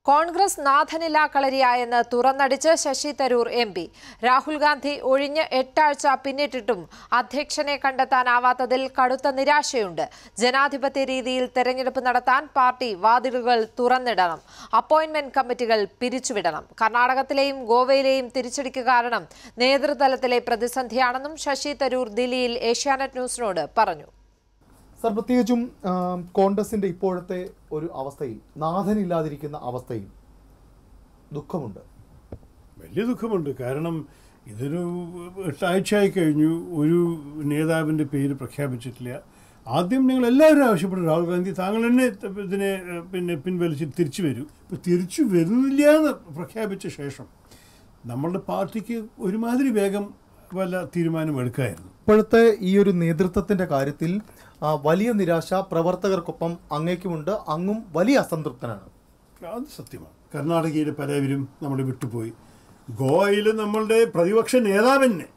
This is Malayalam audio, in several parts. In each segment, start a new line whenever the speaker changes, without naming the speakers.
കോൺഗ്രസ് നാഥനില്ലാ കളരിയായെന്ന് തുറന്നടിച്ച് ശശി തരൂർ എം പി രാഹുൽ ഗാന്ധി ഒഴിഞ്ഞ് എട്ടാഴ്ച പിന്നിട്ടിട്ടും അധ്യക്ഷനെ കണ്ടെത്താനാവാത്തതിൽ കടുത്ത നിരാശയുണ്ട് ജനാധിപത്യ രീതിയിൽ തെരഞ്ഞെടുപ്പ് നടത്താൻ പാർട്ടി വാതിലുകൾ തുറന്നിടണം അപ്പോയിന്റ്മെന്റ് കമ്മിറ്റികൾ പിരിച്ചുവിടണം കർണാടകത്തിലെയും ഗോവയിലെയും തിരിച്ചടിക്ക് കാരണം നേതൃതലത്തിലെ പ്രതിസന്ധിയാണെന്നും ശശി തരൂർ ദില്ലിയിൽ ഏഷ്യാനെറ്റ് ന്യൂസിനോട് പറഞ്ഞു
സർ പ്രത്യേകിച്ചും ആ, കോൺഗ്രസിന്റെ ഇപ്പോഴത്തെ ഒരു അവസ്ഥയിൽ നാഥനില്ലാതിരിക്കുന്ന അവസ്ഥയിൽ ദുഃഖമുണ്ട്
വലിയ ദുഃഖമുണ്ട് കാരണം ഇതൊരു എട്ടാഴ്ചയായി കഴിഞ്ഞു ഒരു നേതാവിൻ്റെ പേര് പ്രഖ്യാപിച്ചിട്ടില്ല ആദ്യം ഞങ്ങൾ എല്ലാവരും ആവശ്യപ്പെട്ടു രാഹുൽ ഗാന്ധി താങ്കൾ തന്നെ ഇതിനെ ഏഹ്, പിന്നെ പിൻവലിച്ച് തിരിച്ചു വരൂ ഇപ്പം തിരിച്ചു വരുന്നില്ല എന്ന് പ്രഖ്യാപിച്ച ശേഷം നമ്മളുടെ പാർട്ടിക്ക് ഒരുമാതിരി വേഗം വല്ല തീരുമാനം എടുക്കായിരുന്നു
ഇപ്പോഴത്തെ ഈ ഒരു നേതൃത്വത്തിന്റെ കാര്യത്തിൽ ആ, വലിയ നിരാശ പ്രവർത്തകർക്കൊപ്പം അങ്ങേക്കുമുണ്ട് അങ്ങും വലിയ അസംതൃപ്തനാണ്
അത് സത്യമാണ് കർണാടകയിൽ പലവരും നമ്മളെ വിട്ടുപോയി ഗോവയിൽ നമ്മളുടെ പ്രതിപക്ഷ നേതാവിനെ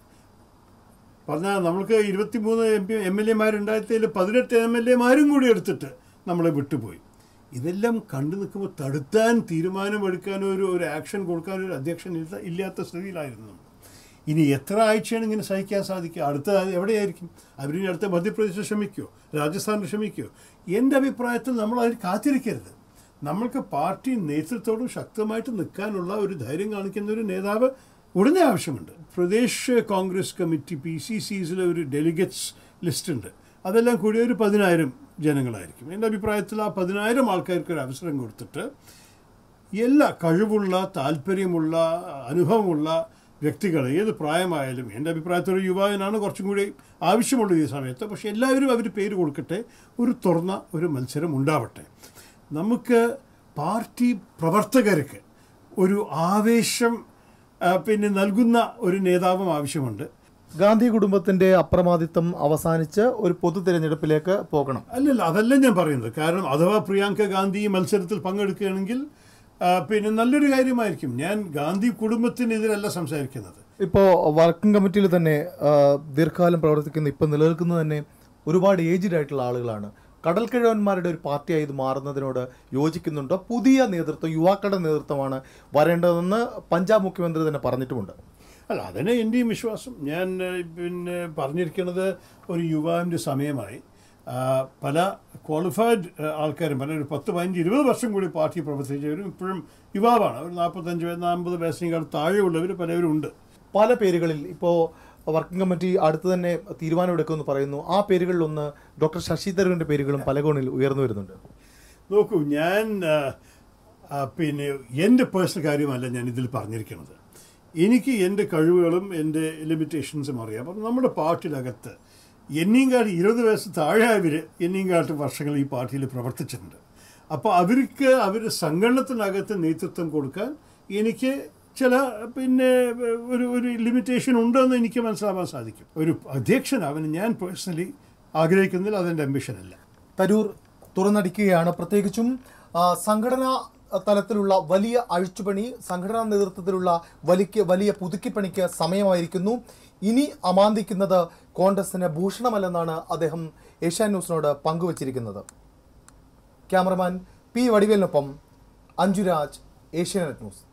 പറഞ്ഞാൽ നമ്മൾക്ക് ഇരുപത്തിമൂന്ന് എം പി എം എൽ എമാരുണ്ടായതിൽ പതിനെട്ട് എം എൽ എമാരും കൂടി എടുത്തിട്ട് നമ്മളെ വിട്ടുപോയി ഇതെല്ലാം കണ്ടു നിൽക്കുമ്പോൾ തടുത്താൻ തീരുമാനമെടുക്കാനോ ഒരു ഒരു ആക്ഷൻ കൊടുക്കാനോ ഒരു അധ്യക്ഷൻ ഇല്ല- ഇല്ലാത്ത സ്ഥിതിയിലായിരുന്നു നമ്മൾ ഇനി എത്ര ആഴ്ചയാണ് ഇങ്ങനെ സഹിക്കാൻ സാധിക്കുക അടുത്ത എവിടെയായിരിക്കും അവരിനി അടുത്ത മധ്യപ്രദേശിൽ ശ്രമിക്കുമോ രാജസ്ഥാനിൽ ശ്രമിക്കുമോ എൻ്റെ അഭിപ്രായത്തിൽ നമ്മൾ അതിന് കാത്തിരിക്കരുത് നമ്മൾക്ക് പാർട്ടി നേതൃത്വത്തോടും ശക്തമായിട്ട് നിൽക്കാനുള്ള ഒരു ധൈര്യം കാണിക്കുന്ന ഒരു നേതാവ് ഉടനെ ആവശ്യമുണ്ട് Pradesh Congress committee P C സിസിലെ ഒരു ഡെലിഗറ്റ്സ് ലിസ്റ്റ് ഉണ്ട് അതെല്ലാം കൂടി ഒരു പതിനായിരം ജനങ്ങളായിരിക്കും എൻ്റെ അഭിപ്രായത്തിൽ ആ പതിനായിരം ആൾക്കാർക്ക് ഒരു അവസരം കൊടുത്തിട്ട് എല്ലാ കഴിവുള്ള താല്പര്യമുള്ള അനുഭവമുള്ള വ്യക്തികൾ ഏത് പ്രായമായാലും എൻ്റെ അഭിപ്രായത്തിൽ ഒരു യുവാവിനാണ് കുറച്ചും കൂടി ആവശ്യമുള്ളത് ഈ സമയത്ത് പക്ഷേ എല്ലാവരും അവർ പേര് കൊടുക്കട്ടെ ഒരു തുറന്ന ഒരു മത്സരം ഉണ്ടാവട്ടെ നമുക്ക് പാർട്ടി പ്രവർത്തകർക്ക് ഒരു ആവേശം ആ, പിന്നെ നൽകുന്ന ഒരു നേതാവും ആവശ്യമുണ്ട്
ഗാന്ധി കുടുംബത്തിന്റെ അപ്രമാദിത്വം അവസാനിച്ച് ഒരു പൊതു തിരഞ്ഞെടുപ്പിലേക്ക് പോകണം
അല്ലല്ല അതല്ല ഞാൻ പറയുന്നത് കാരണം അഥവാ പ്രിയാങ്ക ഗാന്ധി ഈ മത്സരത്തിൽ പങ്കെടുക്കുകയാണെങ്കിൽ ആ, പിന്നെ നല്ലൊരു കാര്യമായിരിക്കും ഞാൻ ഗാന്ധി കുടുംബത്തിനെതിരല്ല സംസാരിക്കുന്നത്
ഇപ്പോൾ വർക്കിംഗ് കമ്മിറ്റിയിൽ തന്നെ ആ, ദീർഘകാലം പ്രവർത്തിക്കുന്ന ഇപ്പം നിലനിൽക്കുന്നത് തന്നെ ഒരുപാട് ഏജ്ഡ് ആയിട്ടുള്ള ആളുകളാണ് കടൽക്കിഴവന്മാരുടെ ഒരു പാർട്ടിയായി ഇത് മാറുന്നതിനോട് യോജിക്കുന്നുണ്ടോ പുതിയ നേതൃത്വം യുവാക്കളുടെ നേതൃത്വമാണ് വരേണ്ടതെന്ന് പഞ്ചാബ് മുഖ്യമന്ത്രി തന്നെ പറഞ്ഞിട്ടുമുണ്ട്
അല്ല അതിന് എൻ്റെയും വിശ്വാസം ഞാൻ ഏഹ്, പിന്നെ പറഞ്ഞിരിക്കുന്നത് ഒരു യുവാവിൻ്റെ സമയമായി ആ, പല ക്വാളിഫൈഡ് ആൾക്കാരും പല ഒരു പത്ത് പതിനഞ്ച് ഇരുപത് വർഷം കൂടി പാർട്ടി പ്രവർത്തിച്ചവരും ഇപ്പോഴും യുവാവാണ് ഒരു നാൽപ്പത്തഞ്ച് വയ- നാൽപ്പത് വയസ്സിനേക്കാൾ താഴെയുള്ളവർ പലവരും ഉണ്ട്
പല പേരുകളിൽ ഇപ്പോൾ വർക്കിംഗ് കമ്മിറ്റി അടുത്ത് തന്നെ തീരുമാനമെടുക്കുമെന്ന് പറയുന്നു ആ പേരുകളിലൊന്ന് ഡോക്ടർ ശശി തരൂരിന്റെ പേരുകളും പല കോണിൽ ഉയർന്നു വരുന്നുണ്ട്
നോക്കൂ ഞാൻ ആ, ആ, പിന്നെ എൻ്റെ പേഴ്സണൽ കാര്യമല്ല ഞാൻ ഇതിൽ പറഞ്ഞിരിക്കുന്നത് എനിക്ക് എൻ്റെ കഴിവുകളും എൻ്റെ ലിമിറ്റേഷൻസും അറിയാം അപ്പം നമ്മുടെ പാർട്ടിയിലകത്ത് എന്നെയും കാട്ടി ഇരുപത് വയസ്സ് താഴെയവർ എന്നെയും കാട്ടി വർഷങ്ങൾ ഈ പാർട്ടിയിൽ പ്രവർത്തിച്ചിട്ടുണ്ട് അപ്പോൾ അവർക്ക് അവർ സംഘടനത്തിനകത്ത് നേതൃത്വം കൊടുക്കാൻ എനിക്ക് ചില പിന്നെ ഒരു ഒരു ലിമിറ്റേഷൻ ഉണ്ടെന്ന് എനിക്ക് മനസ്സിലാവാൻ സാധിക്കും ഒരു അധ്യക്ഷനാവാൻ ഞാൻ പേഴ്സണലി ആഗ്രഹിക്കുന്നതിൽ അതെൻ്റെ അംബിഷനല്ല
തരൂർ തുറന്നടിക്കുകയാണ് പ്രത്യേകിച്ചും ആ, സംഘടനാ തലത്തിലുള്ള വലിയ അഴിച്ചുപണി സംഘടനാ നേതൃത്വത്തിലുള്ള വലിക്ക് വലിയ പുതുക്കിപ്പണിക്ക് സമയമായിരിക്കുന്നു ഇനി അമാന്തിക്കുന്നത് കോൺഗ്രസിന് ഭൂഷണമല്ലെന്നാണ് അദ്ദേഹം ഏഷ്യാൻ ന്യൂസിനോട് പങ്കുവച്ചിരിക്കുന്നത് ക്യാമറമാൻ പി വടിവേലിനൊപ്പം അഞ്ജുരാജ് ഏഷ്യാനെറ്റ് ന്യൂസ്